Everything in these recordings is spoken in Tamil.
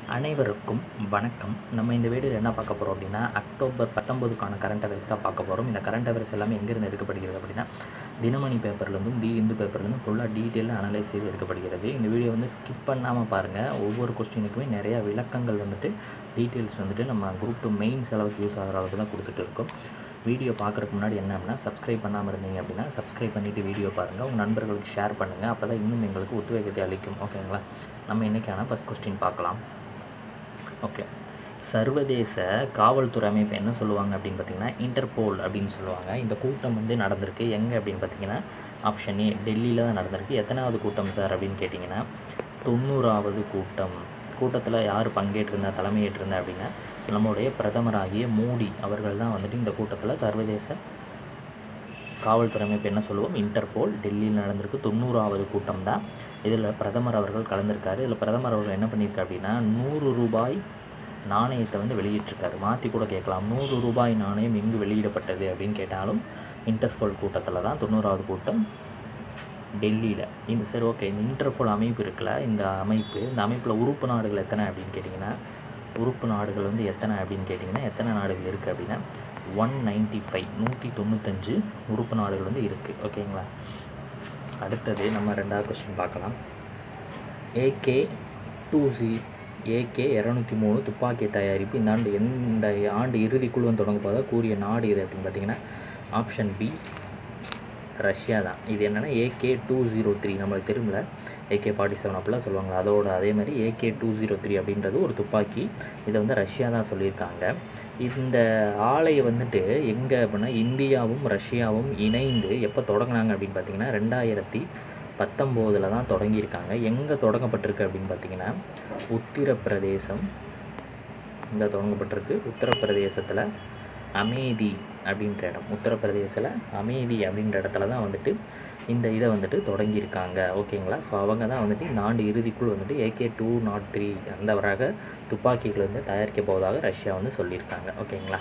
அனைவருக்கும் வணக்கம் நம்ம இந்த வீடியோவில் என்ன பார்க்க போகிறோம் அப்படின்னா அக்டோபர் பத்தொம்பதுக்கான கரண்ட் அஃபேர்ஸ் தான் பார்க்க போகிறோம் இந்த கரண்ட் அஃபேர்ஸ் எல்லாமே எங்கேருந்து எடுக்கப்படுகிறது அப்படின்னா தினமணி பேப்பர்லேருந்தும் தி இந்து பேப்பர்லேருந்தும் ஃபுல்லாக டீட்டெயிலாக அனலைஸ் செய்து எடுக்கப்படுகிறது இந்த வீடியோ வந்து ஸ்கிப் பண்ணாமல் பாருங்கள் ஒவ்வொரு கொஸ்டினுக்குமே நிறையா விளக்கங்கள் வந்துட்டு டீட்டெயில்ஸ் வந்துட்டு நம்ம குரூப் டூ மெயின்ஸ் அளவுக்கு யூஸ் ஆகிற அளவுக்கு தான் கொடுத்துட்டு இருக்கோம் வீடியோ பார்க்குறதுக்கு முன்னாடி என்ன அப்படின்னா சப்ஸ்கிரைப் பண்ணாமல் இருந்தீங்க அப்படின்னா சப்ஸ்கிரைப் பண்ணிவிட்டு வீடியோ பாருங்கள் உங்கள் நண்பர்களுக்கு ஷேர் பண்ணுங்கள் அப்போ தான் இன்னும் எங்களுக்கு உத்வேகத்தை அளிக்கும் ஓகேங்களா நம்ம இன்றைக்கான ஃபஸ்ட் கொஸ்டின் பார்க்கலாம் ஓகே சர்வதேச காவல்துறை அமைப்பு என்ன சொல்லுவாங்க அப்படின்னு பார்த்தீங்கன்னா இன்டர்போல் அப்படின்னு சொல்லுவாங்க இந்த கூட்டம் வந்து நடந்திருக்கு எங்கே அப்படின்னு பார்த்தீங்கன்னா ஆப்ஷன் ஏ டெல்லியில் தான் நடந்திருக்கு எத்தனாவது கூட்டம் சார் அப்படின்னு கேட்டிங்கன்னா தொண்ணூறாவது கூட்டம் கூட்டத்தில் யார் பங்கேற்றிருந்தா தலைமையேற்றிருந்தா அப்படின்னா நம்முடைய பிரதமராகிய மோடி அவர்கள் தான் வந்துட்டு இந்த கூட்டத்தில் சர்வதேச காவல்துறை அமைப்பு என்ன சொல்லுவோம் இன்டர்போல் டெல்லியில் நடந்திருக்கு தொண்ணூறாவது கூட்டம் தான் இதில் பிரதமர் அவர்கள் கலந்திருக்காரு இதில் பிரதமர் அவர்கள் என்ன பண்ணியிருக்காரு அப்படின்னா நூறு ரூபாய் நாணயத்தை வந்து வெளியிட்டிருக்காரு மாற்றி கூட கேட்கலாம் நூறு ரூபாய் நாணயம் எங்கு வெளியிடப்பட்டது அப்படின்னு கேட்டாலும் இன்டர்போல் கூட்டத்தில் தான் தொண்ணூறாவது கூட்டம் டெல்லியில் இந்த சரி ஓகே இந்த இன்டர்போல் அமைப்பு இருக்குல்ல இந்த அமைப்பு இந்த அமைப்பில் உறுப்பு நாடுகள் எத்தனை அப்படின்னு கேட்டிங்கன்னா உறுப்பு நாடுகள் வந்து எத்தனை அப்படின்னு கேட்டிங்கன்னா எத்தனை நாடுகள் இருக்குது அப்படின்னா ஒன் நைன்ட்டி ஃபைவ் நூற்றி தொண்ணூத்தஞ்சு உறுப்பு நாடுகள் வந்து இருக்குது ஓகேங்களா அடுத்தது நம்ம ரெண்டாவது கொஸ்டின் பார்க்கலாம் ஏகே டூ ஜி ஏகே இரநூத்தி மூணு துப்பாக்கி தயாரிப்பு இந்த ஆண்டு எந்த ஆண்டு இறுதிக்குள் வந்து தொடங்க போதா கூறிய நாடு இது அப்படின்னு பார்த்தீங்கன்னா ஆப்ஷன் பி ரஷ்யா தான் இது என்னென்னா ஏகே டூ ஜீரோ த்ரீ நம்மளுக்கு தெரியுமில்ல ஏகே ஃபார்ட்டி செவன் அப்படிலாம் சொல்லுவாங்க அதோட அதே மாதிரி ஏகே டூ ஜீரோ த்ரீ அப்படின்றது ஒரு துப்பாக்கி இதை வந்து ரஷ்யா தான் சொல்லியிருக்காங்க இந்த ஆலையை வந்துட்டு எங்கே அப்படின்னா இந்தியாவும் ரஷ்யாவும் இணைந்து எப்போ தொடங்கினாங்க அப்படின்னு பார்த்தீங்கன்னா ரெண்டாயிரத்தி பத்தொம்போதில் தான் தொடங்கியிருக்காங்க எங்கே தொடங்கப்பட்டிருக்கு அப்படின்னு பார்த்தீங்கன்னா உத்திரப்பிரதேசம் இங்கே தொடங்கப்பட்டிருக்கு உத்தரப்பிரதேசத்தில் அமேதி அப்படின்ற இடம் உத்தரப்பிரதேசில் அமேதி அப்படின்ற இடத்துல தான் வந்துட்டு இந்த இதை வந்துட்டு தொடங்கியிருக்காங்க ஓகேங்களா ஸோ அவங்க தான் வந்துட்டு இந்த ஆண்டு இறுதிக்குள் வந்துட்டு ஏகே டூ நாட் த்ரீ அந்த ரக துப்பாக்கிகள் வந்து தயாரிக்க போவதாக ரஷ்யா வந்து சொல்லியிருக்காங்க ஓகேங்களா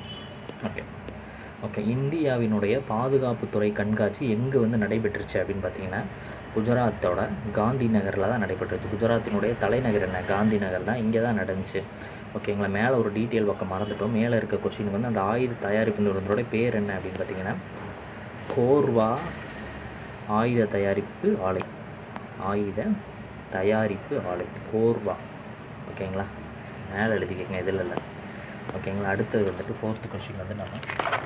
ஓகே ஓகே இந்தியாவினுடைய பாதுகாப்புத்துறை கண்காட்சி எங்கே வந்து நடைபெற்றுச்சு அப்படின்னு பார்த்தீங்கன்னா குஜராத்தோட காந்தி நகரில் தான் நடைபெற்றுச்சு குஜராத்தினுடைய தலைநகர் என்ன காந்தி நகர் தான் இங்கே தான் நடந்துச்சு ஓகேங்களா மேலே ஒரு டீட்டெயில் பக்கம் மறந்துட்டோம் மேலே இருக்க கொஸ்டினுக்கு வந்து அந்த ஆயுத தயாரிப்பு நிறுவனத்தோட பேர் என்ன அப்படின்னு பார்த்தீங்கன்னா கோர்வா ஆயுத தயாரிப்பு ஆலை ஆயுத தயாரிப்பு ஆலை கோர்வா ஓகேங்களா மேலே எழுதிக்கங்க இதில் இல்லை ஓகேங்களா அடுத்தது வந்துட்டு ஃபோர்த்து கொஸ்டின் வந்து நம்ம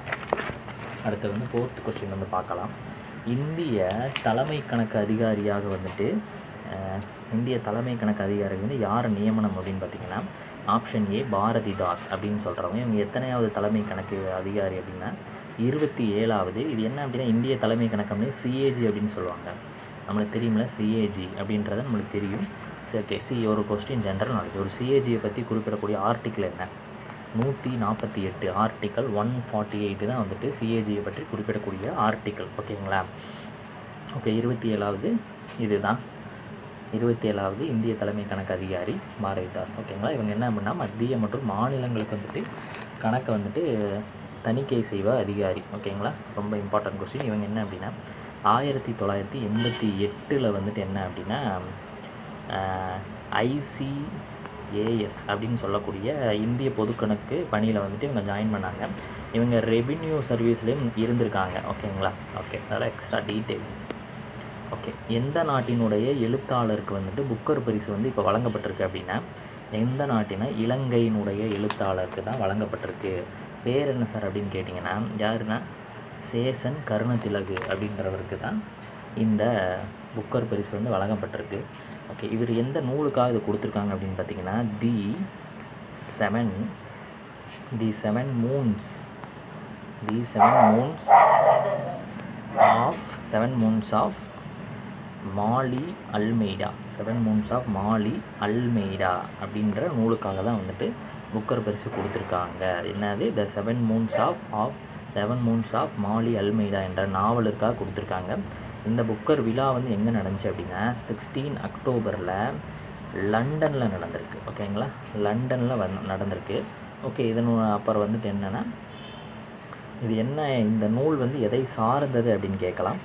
அடுத்தது வந்து ஃபோர்த் கொஸ்டின் வந்து பார்க்கலாம் இந்திய தலைமை கணக்கு அதிகாரியாக வந்துட்டு இந்திய தலைமை கணக்கு அதிகாரி வந்து யார் நியமனம் அப்படின்னு பார்த்தீங்கன்னா ஆப்ஷன் ஏ பாரதிதாஸ் அப்படின்னு சொல்கிறவங்க இவங்க எத்தனையாவது தலைமை கணக்கு அதிகாரி அப்படின்னா இருபத்தி ஏழாவது இது என்ன அப்படின்னா இந்திய தலைமை கணக்கு அப்படின்னு சிஏஜி அப்படின்னு சொல்லுவாங்க நம்மளுக்கு தெரியுமில்ல சிஏஜி அப்படின்றது நம்மளுக்கு தெரியும் ஓகே சி ஒரு கொஸ்டின் ஜென்ரல் நாலேஜ் ஒரு சிஏஜியை பற்றி குறிப்பிடக்கூடிய ஆர்டிக்கிள் என்ன நூற்றி நாற்பத்தி எட்டு ஆர்டிக்கல் ஒன் ஃபார்ட்டி எயிட்டு தான் வந்துட்டு சிஏஜியை பற்றி குறிப்பிடக்கூடிய ஆர்டிக்கல் ஓகேங்களா ஓகே இருபத்தி ஏழாவது இதுதான் இருபத்தி ஏழாவது இந்திய தலைமை கணக்கு அதிகாரி பாரதிதாஸ் ஓகேங்களா இவங்க என்ன அப்படின்னா மத்திய மற்றும் மாநிலங்களுக்கு வந்துட்டு கணக்கை வந்துட்டு தணிக்கை செய்வ அதிகாரி ஓகேங்களா ரொம்ப இம்பார்ட்டன்ட் கொஸ்டின் இவங்க என்ன அப்படின்னா ஆயிரத்தி தொள்ளாயிரத்தி எண்பத்தி எட்டில் வந்துட்டு என்ன அப்படின்னா ஐசி ஏஎஸ் அப்படின்னு சொல்லக்கூடிய இந்திய பொதுக்கணக்கு பணியில் வந்துட்டு இவங்க ஜாயின் பண்ணாங்க இவங்க ரெவின்யூ சர்வீஸ்லேயும் இருந்திருக்காங்க ஓகேங்களா ஓகே அதெல்லாம் எக்ஸ்ட்ரா டீட்டெயில்ஸ் ஓகே எந்த நாட்டினுடைய எழுத்தாளருக்கு வந்துட்டு புக்கர் பரிசு வந்து இப்போ வழங்கப்பட்டிருக்கு அப்படின்னா எந்த நாட்டினா இலங்கையினுடைய எழுத்தாளருக்கு தான் வழங்கப்பட்டிருக்கு பேர் என்ன சார் அப்படின்னு கேட்டிங்கன்னா யாருன்னா சேசன் கருணதிலகு அப்படின்றவருக்கு தான் இந்த புக்கர் பரிசு வந்து வழங்கப்பட்டிருக்கு ஓகே இவர் எந்த நூலுக்காக இது கொடுத்துருக்காங்க அப்படின்னு பார்த்தீங்கன்னா the seven the seven moons the seven moons of seven moons of Maali Almeida seven moons of Maali Almeida அப்படின்ற நூலுக்காக தான் வந்துட்டு புக்கர் பரிசு கொடுத்துருக்காங்க என்னது the seven moons of of seven moons of Maali Almeida என்ற நாவலுக்காக கொடுத்துருக்காங்க இந்த புக்கர் விழா வந்து எங்கே நடந்துச்சு அப்படின்னா சிக்ஸ்டீன் அக்டோபரில் லண்டனில் நடந்திருக்கு ஓகேங்களா லண்டனில் வந் நடந்திருக்கு ஓகே இதன் அப்புறம் வந்துட்டு என்னென்னா இது என்ன இந்த நூல் வந்து எதை சார்ந்தது அப்படின்னு கேட்கலாம்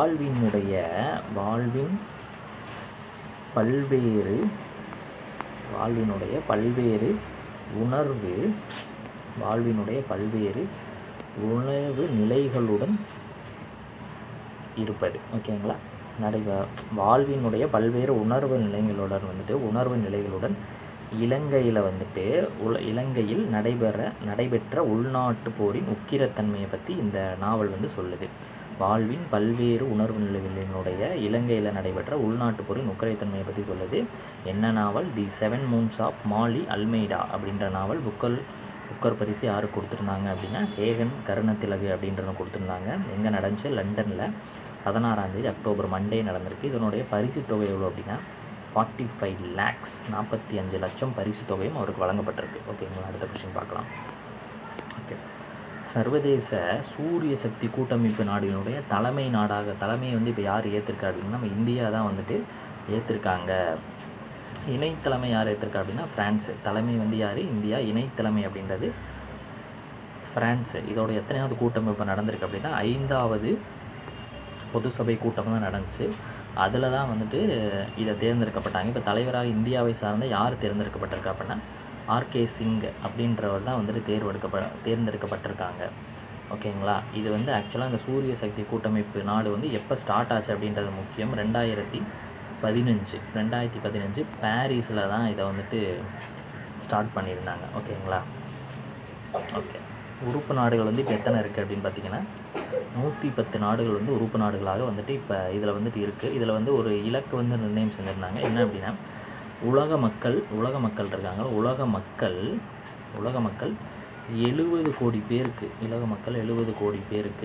வாழ்வினுடைய வாழ்வின் பல்வேறு வாழ்வினுடைய பல்வேறு உணர்வு வாழ்வினுடைய பல்வேறு உணர்வு நிலைகளுடன் இருப்பது ஓகேங்களா நடைப வாழ்வினுடைய பல்வேறு உணர்வு நிலைகளுடன் வந்துட்டு உணர்வு நிலைகளுடன் இலங்கையில் வந்துட்டு உல இலங்கையில் நடைபெற நடைபெற்ற உள்நாட்டு போரின் உக்கிரத்தன்மையை பற்றி இந்த நாவல் வந்து சொல்லுது வாழ்வின் பல்வேறு உணர்வு நிலைகளினுடைய இலங்கையில் நடைபெற்ற உள்நாட்டு போரின் உக்கிரத்தன்மையை பற்றி சொல்லுது என்ன novel the seven moons of Maali Almeida அப்படின்ற நாவல் புக்கல் புக்கர் பரிசு யாரு கொடுத்துருந்தாங்க அப்படின்னா ஹேகன் கருணத்திலகு அப்படின்றத கொடுத்துருந்தாங்க எங்கே நடந்துச்சு லண்டனில் பதினாறாம் தேதி அக்டோபர் மண்டே நடந்திருக்கு இதனுடைய பரிசு தொகை எவ்வளோ அப்படின்னா ஃபார்ட்டி ஃபைவ் லேக்ஸ் நாற்பத்தி அஞ்சு லட்சம் பரிசு தொகையும் அவருக்கு வழங்கப்பட்டிருக்கு ஓகேங்களா அடுத்த கொஸ்டின் பார்க்கலாம் ஓகே சர்வதேச சூரிய சக்தி கூட்டமைப்பு நாடுகளுடைய தலைமை நாடாக தலைமையை வந்து இப்போ யார் ஏற்றிருக்கா அப்படின்னா நம்ம இந்தியா தான் வந்துட்டு ஏற்றிருக்காங்க இணைத்தலைமை யார் ஏற்றிருக்கா அப்படின்னா ஃப்ரான்ஸு தலைமை வந்து யார் இந்தியா இணைத்தலைமை அப்படின்றது ஃப்ரான்ஸு இதோட எத்தனையாவது கூட்டம் இப்போ நடந்திருக்கு அப்படின்னா ஐந்தாவது பொது சபை கூட்டம் தான் நடந்துச்சு அதில் தான் வந்துட்டு இதை தேர்ந்தெடுக்கப்பட்டாங்க இப்போ தலைவராக இந்தியாவை சார்ந்த யார் தேர்ந்தெடுக்கப்பட்டிருக்கா அப்படின்னா ஆர்கே சிங் அப்படின்றவர் தான் வந்துட்டு தேர்வெடுக்கப்ப தேர்ந்தெடுக்கப்பட்டிருக்காங்க ஓகேங்களா இது வந்து ஆக்சுவலாக இந்த சூரிய சக்தி கூட்டமைப்பு நாடு வந்து எப்போ ஸ்டார்ட் ஆச்சு அப்படின்றது முக்கியம் ரெண்டாயிரத்தி பதினஞ்சு ரெண்டாயிரத்தி பதினஞ்சு பாரிஸில் தான் இதை வந்துட்டு ஸ்டார்ட் பண்ணியிருந்தாங்க ஓகேங்களா ஓகே உறுப்பு நாடுகள் வந்து இப்போ எத்தனை இருக்குது அப்படின்னு பார்த்தீங்கன்னா நூற்றி பத்து நாடுகள் வந்து உறுப்பு நாடுகளாக வந்துட்டு இப்போ இதில் வந்துட்டு இருக்குது இதில் வந்து ஒரு இலக்கு வந்து நிர்ணயம் செஞ்சுருந்தாங்க என்ன அப்படின்னா உலக மக்கள் உலக மக்கள் இருக்காங்க உலக மக்கள் உலக மக்கள் எழுபது கோடி பேருக்கு உலக மக்கள் எழுபது கோடி பேருக்கு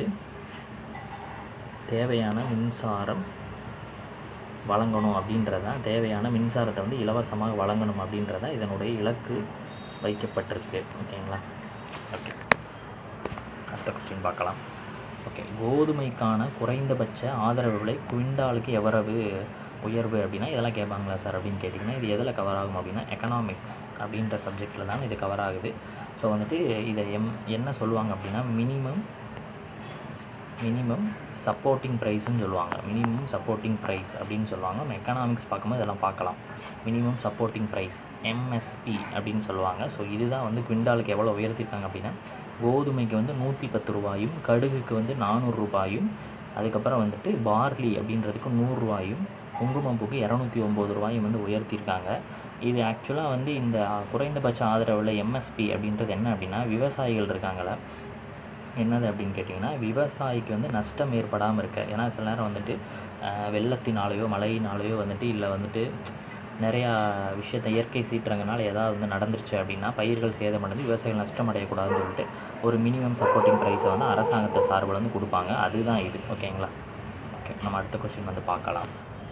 தேவையான மின்சாரம் வழங்கணும் அப்படின்றதான் தேவையான மின்சாரத்தை வந்து இலவசமாக வழங்கணும் அப்படின்றதான் இதனுடைய இலக்கு வைக்கப்பட்டிருக்கு ஓகேங்களா ஓகே அடுத்த கொஸ்டின் பார்க்கலாம் ஓகே கோதுமைக்கான குறைந்தபட்ச ஆதரவு விலை குவிண்டாலுக்கு எவ்வளவு உயர்வு அப்படின்னா இதெல்லாம் கேட்பாங்களா சார் அப்படின்னு கேட்டிங்கன்னா இது எதில் கவர் ஆகும் அப்படின்னா எக்கனாமிக்ஸ் அப்படின்ற சப்ஜெக்டில் தான் இது கவர் ஆகுது ஸோ வந்துட்டு இதை எம் என்ன சொல்லுவாங்க அப்படின்னா மினிமம் மினிமம் சப்போர்ட்டிங் ப்ரைஸ்ன்னு சொல்லுவாங்க மினிமம் சப்போர்ட்டிங் ப்ரைஸ் அப்படின்னு சொல்லுவாங்க நம்ம எக்கனாமிக்ஸ் பார்க்கும்போது இதெல்லாம் பார்க்கலாம் மினிமம் சப்போர்ட்டிங் ப்ரைஸ் எம்எஸ்பி அப்படின்னு சொல்லுவாங்க ஸோ இதுதான் வந்து குவிண்டாலுக்கு எவ்வளோ உயர்த்திருக்காங்க அப்படின்னா கோதுமைக்கு வந்து நூற்றி பத்து ரூபாயும் கடுகுக்கு வந்து நானூறு ரூபாயும் அதுக்கப்புறம் வந்துட்டு பார்லி அப்படின்றதுக்கு நூறுரூவாயும் குங்குமப்பூக்கு இரநூத்தி ஒம்பது ரூபாயும் வந்து உயர்த்தியிருக்காங்க இது ஆக்சுவலாக வந்து இந்த குறைந்தபட்ச ஆதரவில் எம்எஸ்பி அப்படின்றது என்ன அப்படின்னா விவசாயிகள் இருக்காங்களே என்னது அப்படின்னு கேட்டிங்கன்னா விவசாயிக்கு வந்து நஷ்டம் ஏற்படாமல் இருக்க ஏன்னா சில நேரம் வந்துட்டு அஹ், வெள்ளத்தினாலேயோ மழையினாலேயோ வந்துட்டு இல்லை வந்துட்டு நிறையா விஷயத்தை இயற்கை சீற்றங்கனால ஏதாவது வந்து நடந்துருச்சு அப்படின்னா பயிர்கள் சேதமடைந்து விவசாயிகள் நஷ்டம் அடையக்கூடாதுன்னு சொல்லிட்டு ஒரு மினிமம் சப்போர்ட்டிங் ப்ரைஸை வந்து அரசாங்கத்தை சார்பில் வந்து கொடுப்பாங்க அதுதான் இது ஓகேங்களா ஓகே நம்ம அடுத்த கொஸ்டின் வந்து பார்க்கலாம்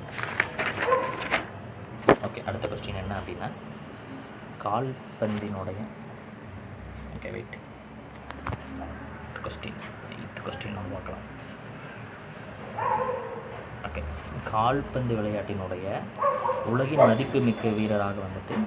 ஓகே அடுத்த கொஸ்டின் என்ன அப்படின்னா கால்பந்தினுடைய okay wait question eight question நம்ம பார்க்கலாம் ஓகே கால்பந்து விளையாட்டினுடைய உலகின் மதிப்புமிக்க வீரராக வந்துட்டு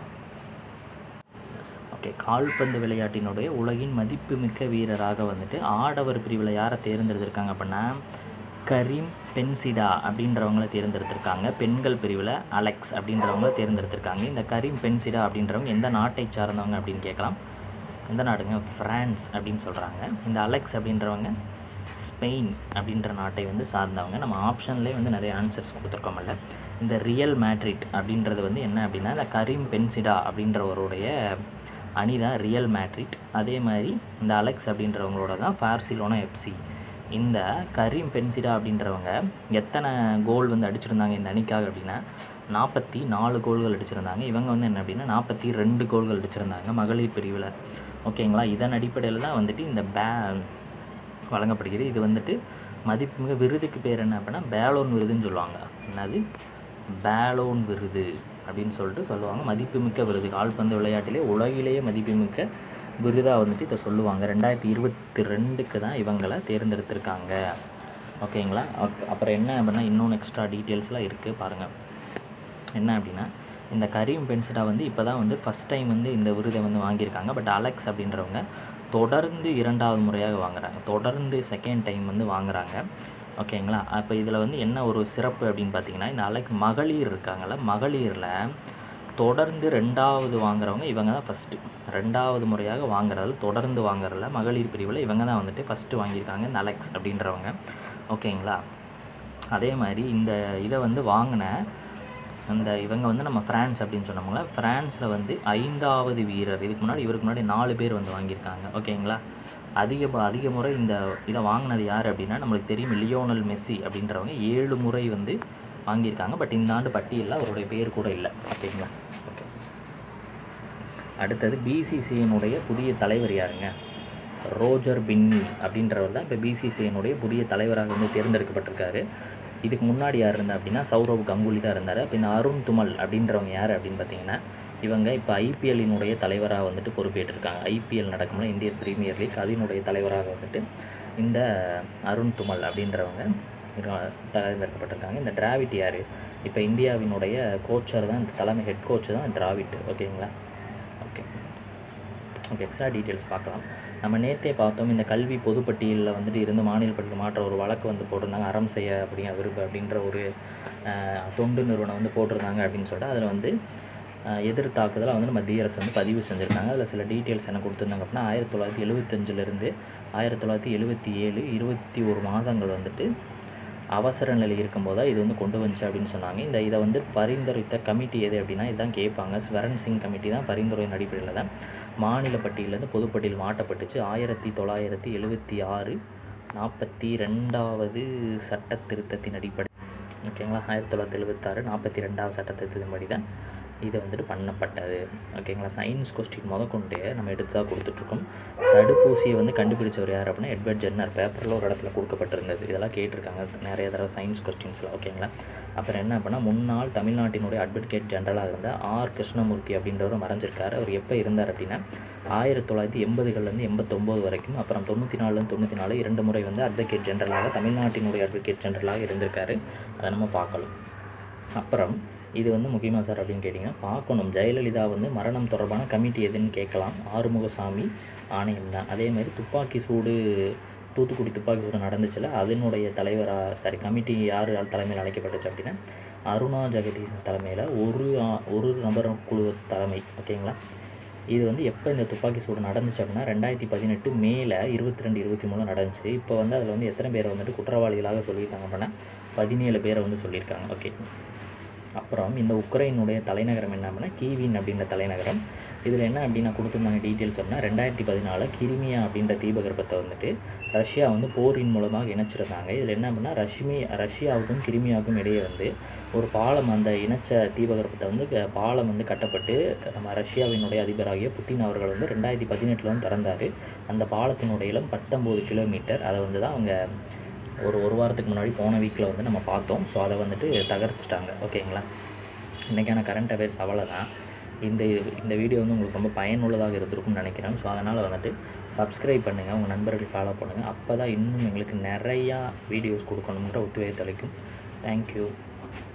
ஓகே கால்பந்து விளையாட்டினுடைய உலகின் மதிப்புமிக்க வீரராக வந்துட்டு ஆடவர் பிரிவில் யாரை தேர்ந்தெடுத்திருக்காங்க அப்படின்னா கரீம் பென்சிடா அப்படின்றவங்கள தேர்ந்தெடுத்திருக்காங்க பெண்கள் பிரிவில் அலெக்ஸ் அப்படின்றவங்கள தேர்ந்தெடுத்திருக்காங்க இந்த கரீம் பென்சிடா அப்படின்றவங்க எந்த நாட்டை சார்ந்தவங்க அப்படின்னு கேட்கலாம் எந்த நாடுங்க ஃப்ரான்ஸ் அப்படின்னு சொல்கிறாங்க இந்த அலெக்ஸ் அப்படின்றவங்க ஸ்பெயின் அப்படின்ற நாட்டை வந்து சார்ந்தவங்க நம்ம ஆப்ஷன்லேயே வந்து நிறைய ஆன்சர்ஸ் கொடுத்துருக்கோம்ல இந்த ரியல் மேட்ரிட் அப்படின்றது வந்து என்ன அப்படின்னா இந்த கரீம் பென்சிடா அப்படின்றவருடைய அணி தான் ரியல் மேட்ரிட் அதே மாதிரி இந்த அலெக்ஸ் அப்படின்றவங்களோட தான் பார்சிலோனா எஃப்சி இந்த கரீம் பென்சிடா அப்படின்றவங்க எத்தனை கோல் வந்து அடிச்சிருந்தாங்க இந்த அணிக்காக அப்படின்னா நாற்பத்தி நாலு கோல்கள் அடிச்சிருந்தாங்க இவங்க வந்து என்ன அப்படின்னா நாற்பத்தி ரெண்டு கோல்கள் அடிச்சிருந்தாங்க மகளிர் பிரிவில் ஓகேங்களா இதன் அடிப்படையில் தான் வந்துட்டு இந்த பே வழங்கப்படுகிறது இது வந்துட்டு மதிப்புமிகு விருதுக்கு பேர் என்ன அப்படின்னா பேலோன் விருதுன்னு சொல்லுவாங்க என்னது பேலோன் விருது அப்படின்னு சொல்லிட்டு சொல்லுவாங்க மதிப்புமிக்க விருது கால்பந்து விளையாட்டிலே உலகிலேயே மதிப்புமிக்க விருதாக வந்துட்டு இதை சொல்லுவாங்க ரெண்டாயிரத்தி இருபத்தி ரெண்டுக்கு தான் இவங்களை தேர்ந்தெடுத்திருக்காங்க ஓகேங்களா அப்- அப்புறம் என்ன அப்படின்னா இன்னொன்று எக்ஸ்ட்ரா டீட்டெயில்ஸ்லாம் இருக்குது பாருங்கள் என்ன அப்படின்னா இந்த கரீம் பென்சிடா வந்து இப்போ தான் வந்து ஃபஸ்ட் டைம் வந்து இந்த விருதை வந்து வாங்கியிருக்காங்க பட் அலெக்ஸ் அப்படின்றவங்க தொடர்ந்து இரண்டாவது முறையாக வாங்குறாங்க தொடர்ந்து செகண்ட் டைம் வந்து வாங்குறாங்க ஓகேங்களா அப்போ இதில் வந்து என்ன ஒரு சிறப்பு அப்படின்னு பார்த்தீங்கன்னா இந்த அலெக்ஸ் மகளிர் இருக்காங்கல்ல மகளிரில் தொடர்ந்து ரெண்டாவது வாங்குறவங்க இவங்க தான் ஃபஸ்ட்டு ரெண்டாவது முறையாக வாங்குறது தொடர்ந்து வாங்குறதுல மகளிர் பிரிவில் இவங்க தான் வந்துட்டு ஃபஸ்ட்டு வாங்கியிருக்காங்க இந்த அலெக்ஸ் அப்படின்றவங்க ஓகேங்களா அதே மாதிரி இந்த இதை வந்து வாங்கின அந்த இவங்க வந்து நம்ம ஃப்ரான்ஸ் அப்படின்னு சொன்னோம்ல ஃப்ரான்ஸில் வந்து ஐந்தாவது வீரர் இதுக்கு முன்னாடி இவருக்கு முன்னாடி நாலு பேர் வந்து வாங்கியிருக்காங்க ஓகேங்களா அதிக அதிக முறை இந்த இதை வாங்கினது யார் அப்படின்னா நம்மளுக்கு தெரியும் லியோனல் மெஸ்ஸி அப்படின்றவங்க ஏழு முறை வந்து வாங்கியிருக்காங்க பட் இந்த ஆண்டு பட்டியலில் அவருடைய பேர் கூட இல்லை ஓகேங்களா ஓகே அடுத்தது பிசிசியினுடைய புதிய தலைவர் யாருங்க ரோஜர் பின்னி அப்படின்றவர் தான் இப்போ பிசிசியினுடைய புதிய தலைவராக வந்து தேர்ந்தெடுக்கப்பட்டிருக்காரு இதுக்கு முன்னாடி யார் இருந்தா அப்படின்னா சௌரவ் கங்குலி தான் இருந்தார் இப்போ இந்த அருண் துமல் அப்படின்றவங்க யார் அப்படின்னு பார்த்தீங்கன்னா இவங்க இப்போ ஐபிஎல்லினுடைய தலைவராக வந்துட்டு பொறுப்பேற்றிருக்காங்க ஐபிஎல் நடக்கும்ல இந்திய பிரீமியர் லீக் அதனுடைய தலைவராக வந்துட்டு இந்த அருண் துமல் அப்படின்றவங்க இருக்க- தேர்ந்தெடுக்கப்பட்டிருக்காங்க இந்த டிராவிட் யார் இப்போ இந்தியாவினுடைய கோச்சர் தான் இந்த தலைமை ஹெட் கோச் தான் டிராவிட் ஓகேங்களா ஓகே ஓகே எக்ஸ்ட்ரா டீட்டெயில்ஸ் பார்க்கலாம் நம்ம நேற்றே பார்த்தோம் இந்த கல்வி பொதுப்பட்டியலில் வந்துட்டு இருந்து மாநில பட்டியல் மாற்ற ஒரு வழக்கு வந்து போட்டிருந்தாங்க அறம் செய்ய அப்படிங்க விரும்பு அப்படின்ற ஒரு அஹ், தொண்டு நிறுவனம் வந்து போட்டிருந்தாங்க அப்படின்னு சொல்லிட்டு அதில் வந்து அஹ், எதிர் தாக்குதலை வந்து மத்திய அரசு வந்து பதிவு செஞ்சுருக்காங்க அதில் சில டீட்டெயில்ஸ் என்ன கொடுத்துருந்தாங்க அப்படின்னா ஆயிரத்தி தொள்ளாயிரத்தி எழுபத்தஞ்சிலிருந்து ஆயிரத்தி தொள்ளாயிரத்தி எழுபத்தி ஏழு இருபத்தி ஒரு மாதங்கள் வந்துட்டு அவசர நிலை இருக்கும்போது தான் இது வந்து கொண்டு வந்துச்சு அப்படின்னு சொன்னாங்க இந்த இதை வந்து பரிந்துரைத்த கமிட்டி எது அப்படின்னா இதுதான் கேட்பாங்க ஸ்வரன் சிங் கமிட்டி தான் பரிந்துரையின் அடிப்படையில் தான் மாநில பட்டியலேருந்து பொதுப்பட்டியல் மாட்டப்பட்டுச்சு ஆயிரத்தி தொள்ளாயிரத்தி எழுபத்தி ஆறு நாற்பத்தி ரெண்டாவது சட்ட திருத்தத்தின் அடிப்படை ஓகேங்களா ஆயிரத்தி தொள்ளாயிரத்தி எழுபத்தாறு நாற்பத்தி ரெண்டாவது சட்ட திருத்தத்தின்படி தான் இது வந்துட்டு பண்ணப்பட்டது ஓகேங்களா சயின்ஸ் கொஸ்டின் முதற்கொண்டு நம்ம எடுத்து தான் கொடுத்துட்ருக்கோம் தடுப்பூசியை வந்து கண்டுபிடிச்சவர் யார் அப்படின்னா எட்வர்ட் ஜென்னர் பேப்பரில் ஒரு இடத்துல கொடுக்கப்பட்டிருந்தது இதெல்லாம் கேட்டிருக்காங்க நிறைய தடவை சயின்ஸ் கொஸ்டின்ஸில் ஓகேங்களா அப்புறம் என்ன அப்படின்னா முன்னாள் தமிழ்நாட்டினுடைய அட்வொகேட் ஜெனரலாக இருந்த ஆர் கிருஷ்ணமூர்த்தி அப்படின்றவர் மறைஞ்சிருக்காரு அவர் எப்போ இருந்தார் அப்படின்னா ஆயிரத்தி தொள்ளாயிரத்தி எண்பதுகள்லேருந்து எண்பத்தொம்போது வரைக்கும் அப்புறம் தொண்ணூற்றி நாலுலேருந்து தொண்ணூற்றி நாலு இரண்டு முறை வந்து அட்வொகேட் ஜெனரலாக தமிழ்நாட்டினுடைய அட்வொகேட் ஜெனரலாக இருந்திருக்காரு அதை நம்ம பார்க்கலாம் அப்புறம் இது வந்து முக்கியமா சார் அப்படின்னு கேட்டிங்கன்னா பார்க்கணும் ஜெயலலிதா வந்து மரணம் தொடர்பான கமிட்டி எதுன்னு கேட்கலாம் ஆறுமுகசாமி ஆணையம் தான் அதே மாதிரி துப்பாக்கி சூடு தூத்துக்குடி துப்பாக்கி சூடு நடந்துச்சுல அதனுடைய தலைவராக சாரி கமிட்டி யார் தலைமையில் அழைக்கப்பட்டுச்சு அப்படின்னா அருணா ஜெகதீசன் தலைமையில் ஒரு ஆ- ஒரு நபர் குழு தலைமை ஓகேங்களா இது வந்து எப்போ இந்த துப்பாக்கி சூடு நடந்துச்சு அப்படின்னா ரெண்டாயிரத்தி பதினெட்டு மேல இருபத்தி ரெண்டு இருபத்தி மூணு நடந்துச்சு இப்போ வந்து அதில் வந்து எத்தனை பேரை வந்துட்டு குற்றவாளிகளாக சொல்லியிருக்காங்க அப்படின்னா பதினேழு பேரை வந்து சொல்லியிருக்காங்க ஓகே அப்புறம் இந்த உக்ரைனுடைய தலைநகரம் என்ன அப்படின்னா கீவின் அப்படின்ற தலைநகரம் இதில் என்ன அப்படின்னா கொடுத்துருந்தாங்க டீட்டெயில்ஸ் அப்படின்னா ரெண்டாயிரத்தி பதினாலு கிரிமியா அப்படின்ற தீபகற்பத்தை வந்துட்டு ரஷ்யா வந்து போரின் மூலமாக இணைச்சிருந்தாங்க இதில் என்ன அப்படின்னா ரஷ்மி ரஷ்யாவுக்கும் கிரிமியாவுக்கும் இடையே வந்து ஒரு பாலம் அந்த இணைச்ச தீபகற்பத்தை வந்து க- பாலம் வந்து கட்டப்பட்டு நம்ம ரஷ்யாவினுடைய அதிபராகிய புட்டின் அவர்கள் வந்து ரெண்டாயிரத்தி பதினெட்டில் வந்து திறந்தார் அந்த பாலத்தினுடைய இடம் பத்தொம்போது கிலோமீட்டர் அதை வந்து தான் அவங்க ஒரு ஒரு வாரத்துக்கு முன்னாடி போன வீக்கில் வந்து நம்ம பார்த்தோம் ஸோ அதை வந்துட்டு தகர்த்துட்டாங்க ஓகேங்களா இன்றைக்கான கரண்ட் அஃபேர்ஸ் அவ்வளோதான் இந்த இந்த வீடியோ வந்து உங்களுக்கு ரொம்ப பயனுள்ளதாக இருந்திருக்கும்னு நினைக்கிறேன் ஸோ அதனால் வந்துட்டு சப்ஸ்கிரைப் பண்ணுங்கள் உங்கள் நண்பர்கள் ஃபாலோ பண்ணுங்கள் அப்போ தான் இன்னும் எங்களுக்கு நிறையா வீடியோஸ் கொடுக்கணுங்கிற உத்வேகத்தை அளிக்கும் தேங்க்யூ